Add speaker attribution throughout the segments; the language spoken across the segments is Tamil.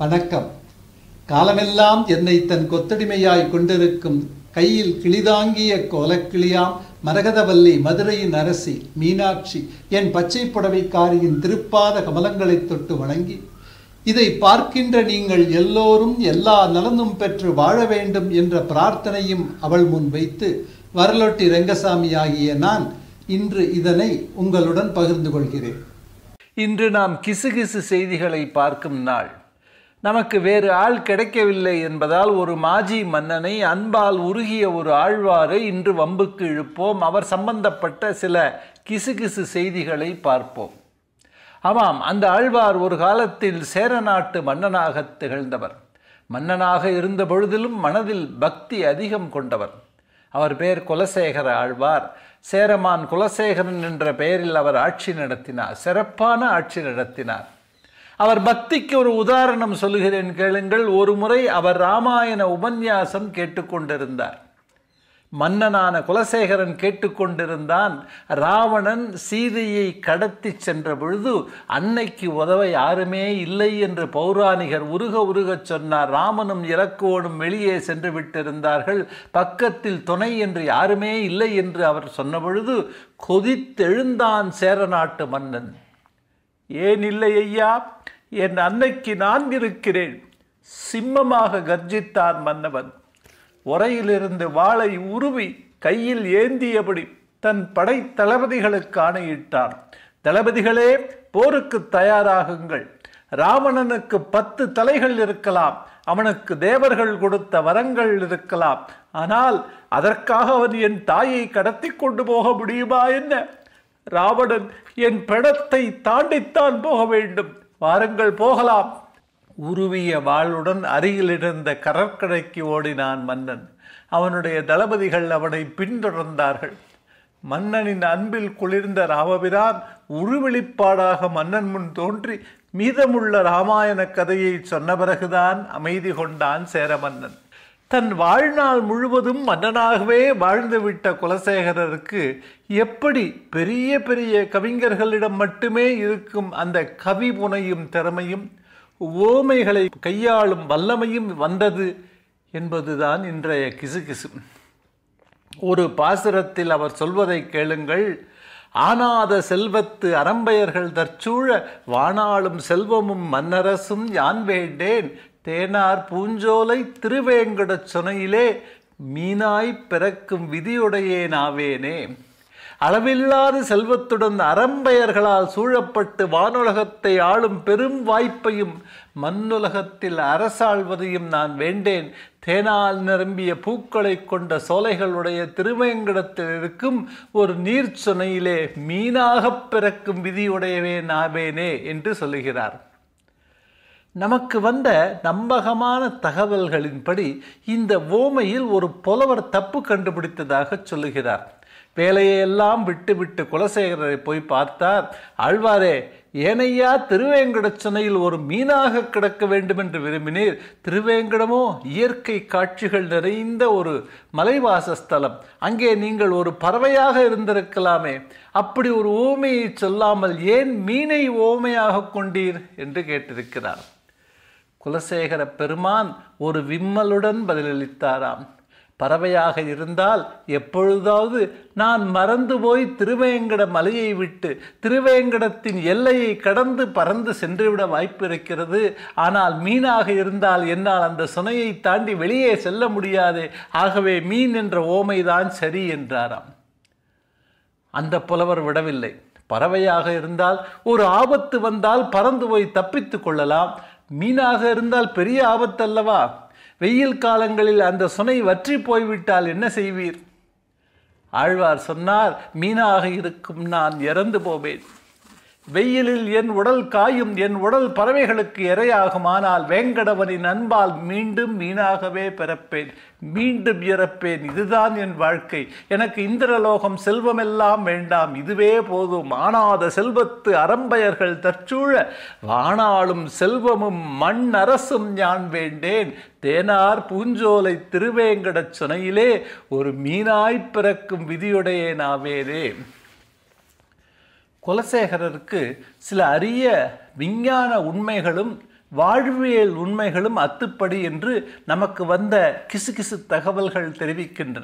Speaker 1: வணக்கம் காலமெல்லாம் என்னை தன் கொத்தடிமையாய் கொண்டிருக்கும் கையில் கிளிதாங்கிய கோலக்கிளியாம் மரகதவல்லி மதுரையின் அரசி மீனாட்சி என் பச்சை புடவைக்காரியின் திருப்பாத கமலங்களைத் தொட்டு வணங்கி இதை பார்க்கின்ற நீங்கள் எல்லோரும் எல்லா நலனும் பெற்று வாழ வேண்டும் என்ற பிரார்த்தனையும் அவள் முன் வைத்து வரலொட்டி ரெங்கசாமி ஆகிய நான் இன்று இதனை உங்களுடன் பகிர்ந்து கொள்கிறேன்
Speaker 2: இன்று நாம் கிசுகிசு செய்திகளை பார்க்கும் நாள் நமக்கு வேறு ஆள் கிடைக்கவில்லை என்பதால் ஒரு மாஜி மன்னனை அன்பால் உருகிய ஒரு ஆழ்வாரை இன்று வம்புக்கு இழுப்போம் அவர் சம்பந்தப்பட்ட சில கிசுகிசு செய்திகளை பார்ப்போம் ஆமாம் அந்த ஆழ்வார் ஒரு காலத்தில் சேர நாட்டு மன்னனாக திகழ்ந்தவர் மன்னனாக இருந்த பொழுதிலும் மனதில் பக்தி அதிகம் கொண்டவர் அவர் பெயர் குலசேகர ஆழ்வார் சேரமான் குலசேகரன் என்ற பெயரில் அவர் ஆட்சி நடத்தினார் சிறப்பான ஆட்சி நடத்தினார் அவர் பக்திக்கு ஒரு உதாரணம் சொல்லுகிறேன் கேளுங்கள் ஒரு முறை அவர் ராமாயண உபன்யாசம் கேட்டுக்கொண்டிருந்தார் மன்னனான குலசேகரன் கேட்டுக்கொண்டிருந்தான் ராவணன் சீதையை கடத்தி சென்ற பொழுது அன்னைக்கு உதவ யாருமே இல்லை என்று பௌராணிகர் உருக உருகச் சொன்னார் ராமனும் இலக்குவனும் வெளியே சென்று விட்டிருந்தார்கள் பக்கத்தில் துணை என்று யாருமே இல்லை என்று அவர் சொன்ன பொழுது கொதித்தெழுந்தான் சேர நாட்டு மன்னன் ஏன் இல்லை ஐயா என் அன்னைக்கு நான் இருக்கிறேன் சிம்மமாக கர்ஜித்தான் மன்னவன் உரையிலிருந்து வாளை உருவி கையில் ஏந்தியபடி தன் படை தளபதிகளுக்கு ஆணையிட்டான் தளபதிகளே போருக்கு தயாராகுங்கள் ராவணனுக்கு பத்து தலைகள் இருக்கலாம் அவனுக்கு தேவர்கள் கொடுத்த வரங்கள் இருக்கலாம் ஆனால் அதற்காக அவன் என் தாயை கடத்தி கொண்டு போக முடியுமா என்ன ராவணன் என் பிணத்தை தாண்டித்தான் போக வேண்டும் வாருங்கள் போகலாம் உருவிய வாளுடன் அருகில் இருந்த கடற்கரைக்கு ஓடினான் மன்னன் அவனுடைய தளபதிகள் அவனை பின்தொடர்ந்தார்கள் மன்னனின் அன்பில் குளிர்ந்த ராமபிரான் உருவெளிப்பாடாக மன்னன் முன் தோன்றி மீதமுள்ள ராமாயண கதையை சொன்ன பிறகுதான் அமைதி கொண்டான் சேரமன்னன் தன் வாழ்நாள் முழுவதும் மன்னனாகவே வாழ்ந்துவிட்ட குலசேகரருக்கு எப்படி பெரிய பெரிய கவிஞர்களிடம் மட்டுமே இருக்கும் அந்த கவி புனையும் திறமையும் ஓமைகளை கையாளும் வல்லமையும் வந்தது என்பதுதான் இன்றைய கிசுகிசு ஒரு பாசுரத்தில் அவர் சொல்வதை கேளுங்கள் ஆனாத செல்வத்து அரம்பையர்கள் தற்சூழ வானாளும் செல்வமும் மன்னரசும் யான் வேண்டேன் தேனார் பூஞ்சோலை திருவேங்கடச் சொனையிலே மீனாய் பிறக்கும் விதியுடையே நாவேனே அளவில்லாத செல்வத்துடன் அறம்பெயர்களால் சூழப்பட்டு வானுலகத்தை ஆளும் பெரும் வாய்ப்பையும் மண்ணுலகத்தில் அரசாள்வதையும் நான் வேண்டேன் தேனால் நிரம்பிய பூக்களை கொண்ட சோலைகளுடைய திருவேங்கடத்தில் இருக்கும் ஒரு நீர் சுனையிலே மீனாகப் பிறக்கும் விதியுடையவே நாவேனே என்று சொல்லுகிறார் நமக்கு வந்த நம்பகமான தகவல்களின்படி இந்த ஓமையில் ஒரு புலவர் தப்பு கண்டுபிடித்ததாக சொல்லுகிறார் வேலையெல்லாம் விட்டு விட்டு குலசேகரரை போய் பார்த்தார் ஆழ்வாரே ஏனையா திருவேங்கடச்சனையில் ஒரு மீனாக கிடக்க வேண்டும் என்று விரும்பினீர் திருவேங்கடமோ இயற்கை காட்சிகள் நிறைந்த ஒரு மலைவாசஸ்தலம் அங்கே நீங்கள் ஒரு பறவையாக இருந்திருக்கலாமே அப்படி ஒரு ஓமையை சொல்லாமல் ஏன் மீனை ஓமையாக கொண்டீர் என்று கேட்டிருக்கிறார் குலசேகர பெருமான் ஒரு விம்மலுடன் பதிலளித்தாராம் பறவையாக இருந்தால் எப்பொழுதாவது நான் மறந்து போய் திருவேங்கட மலையை விட்டு திருவேங்கடத்தின் எல்லையை கடந்து பறந்து சென்றுவிட வாய்ப்பு இருக்கிறது ஆனால் மீனாக இருந்தால் என்னால் அந்த சுனையை தாண்டி வெளியே செல்ல முடியாது ஆகவே மீன் என்ற ஓமைதான் சரி என்றாராம் அந்த புலவர் விடவில்லை பறவையாக இருந்தால் ஒரு ஆபத்து வந்தால் பறந்து போய் தப்பித்து கொள்ளலாம் மீனாக இருந்தால் பெரிய ஆபத்து அல்லவா வெயில் காலங்களில் அந்த சுனை வற்றி போய்விட்டால் என்ன செய்வீர் ஆழ்வார் சொன்னார் மீனாக இருக்கும் நான் இறந்து போவேன் வெயிலில் என் உடல் காயும் என் உடல் பறவைகளுக்கு இரையாகுமானால் வேங்கடவனின் அன்பால் மீண்டும் மீனாகவே பிறப்பேன் மீண்டும் இறப்பேன் இதுதான் என் வாழ்க்கை எனக்கு இந்திரலோகம் செல்வமெல்லாம் வேண்டாம் இதுவே போதும் ஆனாத செல்வத்து அரம்பயர்கள் தற்சூழ வானாளும் செல்வமும் மண் அரசும் ஞான் வேண்டேன் தேனார் பூஞ்சோலை திருவேங்கடச் சுனையிலே ஒரு மீனாய் பிறக்கும் விதியுடைய நாவேனே குலசேகரருக்கு சில அரிய விஞ்ஞான உண்மைகளும் வாழ்வியல் உண்மைகளும் அத்துப்படி என்று நமக்கு வந்த கிசுகிசு தகவல்கள் தெரிவிக்கின்றன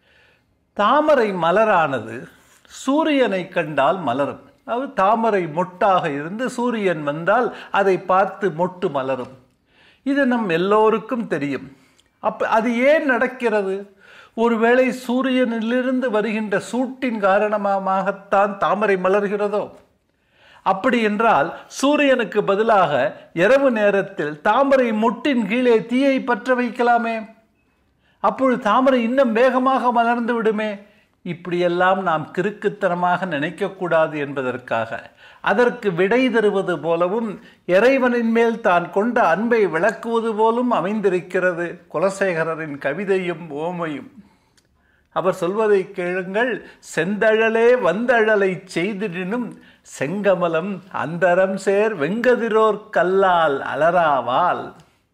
Speaker 2: தாமரை மலரானது சூரியனை கண்டால் மலரும் அது தாமரை மொட்டாக இருந்து சூரியன் வந்தால் அதை பார்த்து மொட்டு மலரும் இது நம் எல்லோருக்கும் தெரியும் அப்ப அது ஏன் நடக்கிறது ஒருவேளை சூரியனிலிருந்து வருகின்ற சூட்டின் காரணமாகத்தான் தாமரை மலர்கிறதோ அப்படி என்றால் சூரியனுக்கு பதிலாக இரவு நேரத்தில் தாமரை மொட்டின் கீழே தீயை பற்ற வைக்கலாமே அப்பொழுது தாமரை இன்னும் வேகமாக மலர்ந்து விடுமே இப்படியெல்லாம் நாம் கிறுக்குத்தனமாக நினைக்கக்கூடாது என்பதற்காக அதற்கு விடை தருவது போலவும் இறைவனின் மேல் தான் கொண்ட அன்பை விளக்குவது போலும் அமைந்திருக்கிறது குலசேகரரின் கவிதையும் ஓமையும் அவர் சொல்வதை கேளுங்கள் செந்தழலே வந்தழலை செய்திடினும் செங்கமலம் அந்தரம் சேர் வெங்கதிரோர் கல்லால் அலராவால்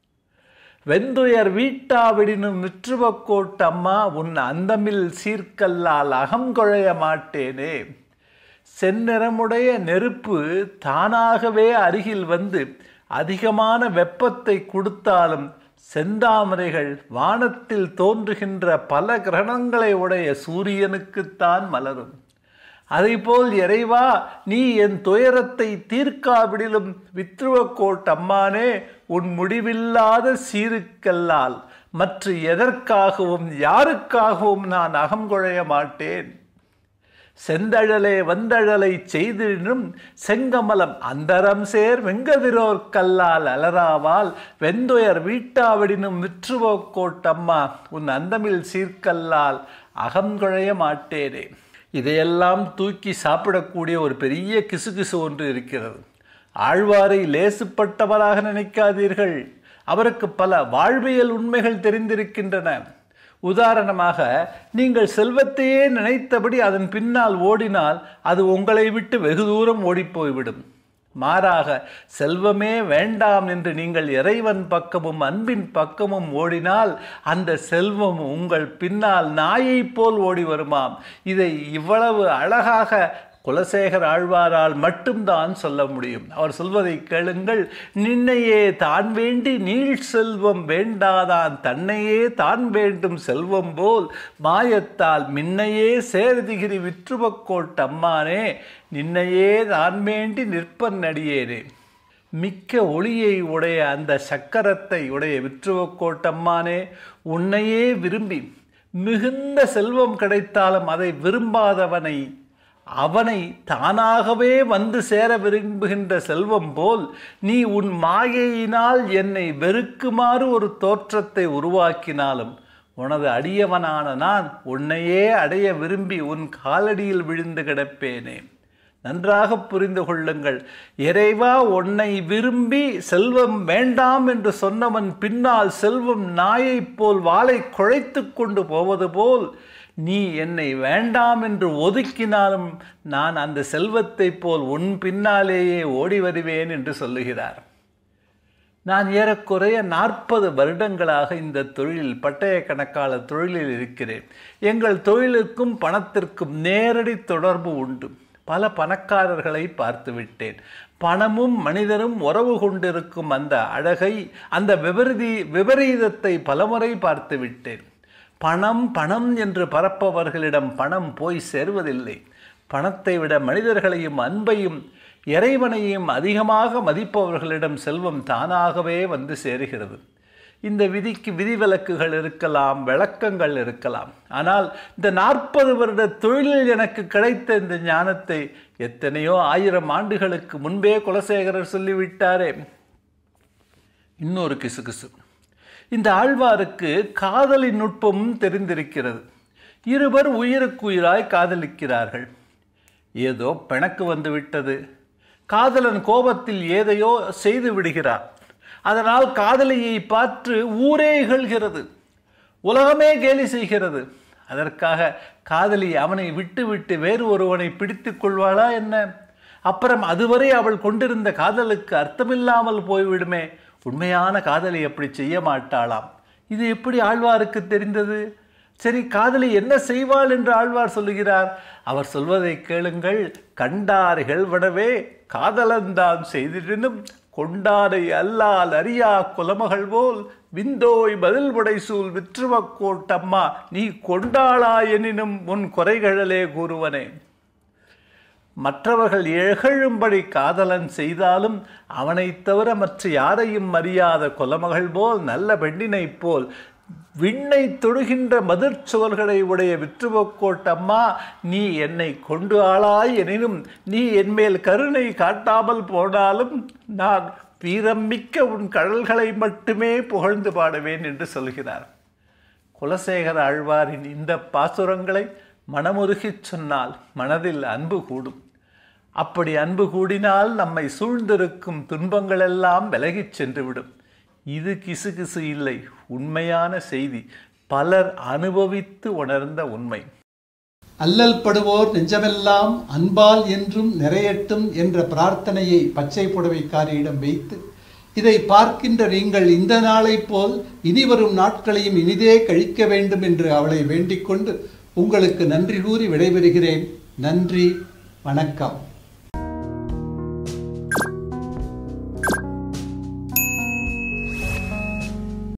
Speaker 2: வெந்துயர் வீட்டாவிடினும் விற்றுவக்கோட்டம்மா உன் அந்தமில் சீர்கல்லால் அகங்கொழைய மாட்டேனே செந்நிறமுடைய நெருப்பு தானாகவே அருகில் வந்து அதிகமான வெப்பத்தை கொடுத்தாலும் செந்தாமரைகள் வானத்தில் தோன்றுகின்ற பல கிரணங்களை உடைய சூரியனுக்குத்தான் மலரும் அதைப்போல் இறைவா நீ என் துயரத்தை தீர்க்காவிடிலும் வித்ருவக்கோட் அம்மானே உன் முடிவில்லாத சீருக்கல்லால் மற்ற எதற்காகவும் யாருக்காகவும் நான் அகங்குழைய மாட்டேன் செந்தழலே வந்தழலை செய்தினும் செங்கமலம் அந்தரம் சேர் வெங்கதிரோர் கல்லால் அலராவால் வெந்துயர் வீட்டாவிடினும் விற்றுவோக்கோட்டம்மா உன் அந்தமில் சீர்கல்லால் அகங்குழைய மாட்டேனே இதையெல்லாம் தூக்கி சாப்பிடக்கூடிய ஒரு பெரிய கிசுகிசு ஒன்று இருக்கிறது ஆழ்வாரை லேசுப்பட்டவராக நினைக்காதீர்கள் அவருக்கு பல வாழ்வியல் உண்மைகள் தெரிந்திருக்கின்றன உதாரணமாக நீங்கள் செல்வத்தையே நினைத்தபடி அதன் பின்னால் ஓடினால் அது உங்களை விட்டு வெகு தூரம் ஓடிப்போய்விடும் மாறாக செல்வமே வேண்டாம் என்று நீங்கள் இறைவன் பக்கமும் அன்பின் பக்கமும் ஓடினால் அந்த செல்வம் உங்கள் பின்னால் நாயைப் போல் ஓடி வருமாம் இதை இவ்வளவு அழகாக குலசேகர் ஆழ்வாரால் மட்டும்தான் சொல்ல முடியும் அவர் சொல்வதை கேளுங்கள் நின்னையே தான் வேண்டி நீள் செல்வம் வேண்டாதான் தன்னையே தான் வேண்டும் செல்வம் போல் மாயத்தால் மின்னையே சேரதிகிரி விற்றுவக்கோட் அம்மானே நின்னையே தான் வேண்டி நிற்பன் நடியேனே மிக்க ஒளியை உடைய அந்த சக்கரத்தை உடைய விற்றுவக்கோட்டம்மானே உன்னையே விரும்பி மிகுந்த செல்வம் கிடைத்தாலும் அதை விரும்பாதவனை அவனை தானாகவே வந்து சேர விரும்புகின்ற செல்வம் போல் நீ உன் மாயையினால் என்னை வெறுக்குமாறு ஒரு தோற்றத்தை உருவாக்கினாலும் உனது அடியவனான நான் உன்னையே அடைய விரும்பி உன் காலடியில் விழுந்து கிடப்பேனே நன்றாக புரிந்து கொள்ளுங்கள் இறைவா உன்னை விரும்பி செல்வம் வேண்டாம் என்று சொன்னவன் பின்னால் செல்வம் நாயைப் போல் வாளை குழைத்து கொண்டு போவது போல் நீ என்னை வேண்டாம் என்று ஒதுக்கினாலும் நான் அந்த செல்வத்தைப் போல் உன் பின்னாலேயே ஓடி வருவேன் என்று சொல்லுகிறார் நான் ஏறக்குறைய நாற்பது வருடங்களாக இந்த தொழிலில் பட்டய கணக்காளர் தொழிலில் இருக்கிறேன் எங்கள் தொழிலுக்கும் பணத்திற்கும் நேரடி தொடர்பு உண்டு பல பணக்காரர்களை பார்த்து விட்டேன் பணமும் மனிதனும் உறவு கொண்டிருக்கும் அந்த அழகை அந்த விபரீதி விபரீதத்தை பலமுறை பார்த்து விட்டேன் பணம் பணம் என்று பரப்பவர்களிடம் பணம் போய் சேர்வதில்லை பணத்தை விட மனிதர்களையும் அன்பையும் இறைவனையும் அதிகமாக மதிப்பவர்களிடம் செல்வம் தானாகவே வந்து சேருகிறது இந்த விதிக்கு விதிவிலக்குகள் இருக்கலாம் விளக்கங்கள் இருக்கலாம் ஆனால் இந்த நாற்பது வருட தொழிலில் எனக்கு கிடைத்த இந்த ஞானத்தை எத்தனையோ ஆயிரம் ஆண்டுகளுக்கு முன்பே குலசேகரர் சொல்லிவிட்டாரே இன்னொரு கிசுகிசு இந்த ஆழ்வாருக்கு காதலின் நுட்பமும் தெரிந்திருக்கிறது இருவர் உயிருக்குயிராய் காதலிக்கிறார்கள் ஏதோ பிணக்கு வந்து விட்டது காதலன் கோபத்தில் ஏதையோ செய்து விடுகிறார் அதனால் காதலியை பார்த்து ஊரே இகழ்கிறது உலகமே கேலி செய்கிறது அதற்காக காதலி அவனை விட்டு விட்டு வேறு ஒருவனை பிடித்து கொள்வாளா என்ன அப்புறம் அதுவரை அவள் கொண்டிருந்த காதலுக்கு அர்த்தமில்லாமல் போய்விடுமே உண்மையான காதலி அப்படி செய்ய மாட்டாளாம் இது எப்படி ஆழ்வாருக்கு தெரிந்தது சரி காதலி என்ன செய்வாள் என்று ஆழ்வார் சொல்லுகிறார் அவர் சொல்வதை கேளுங்கள் கண்டார்கள் விடவே காதலந்தான் செய்திடனும் கொண்டாடை அல்லால் அறியா குலமகள் போல் விந்தோய் பதில் உடைசூல் விற்றுவக்கோட்டம்மா நீ கொண்டாளா எனினும் உன் குறைகழலே கூறுவனே மற்றவர்கள் இகழும்படி காதலன் செய்தாலும் அவனைத் தவிர மற்ற யாரையும் அறியாத குலமகள் போல் நல்ல பெண்ணினைப் போல் விண்ணை தொடுகின்ற மதிர்ச்சுவர்களை உடைய விற்றுவக்கோட்டம்மா நீ என்னை கொண்டு ஆளாய் எனினும் நீ என்மேல் கருணை காட்டாமல் போனாலும் நான் வீரம்மிக்க உன் கடல்களை மட்டுமே புகழ்ந்து பாடுவேன் என்று சொல்கிறார் குலசேகர ஆழ்வாரின் இந்த பாசுரங்களை மனமுருகிச் சொன்னால் மனதில் அன்பு கூடும் அப்படி அன்பு கூடினால் நம்மை சூழ்ந்திருக்கும் துன்பங்களெல்லாம் விலகிச் சென்றுவிடும் இது கிசுகிசு இல்லை உண்மையான செய்தி பலர் அனுபவித்து உணர்ந்த உண்மை
Speaker 1: அல்லல் படுவோர் நெஞ்சமெல்லாம் அன்பால் என்றும் நிறையட்டும் என்ற பிரார்த்தனையை பச்சை புடவைக்காரியிடம் வைத்து இதை பார்க்கின்ற நீங்கள் இந்த நாளைப் போல் இனிவரும் நாட்களையும் இனிதே கழிக்க வேண்டும் என்று அவளை வேண்டிக் கொண்டு உங்களுக்கு நன்றி கூறி விடைபெறுகிறேன் நன்றி வணக்கம்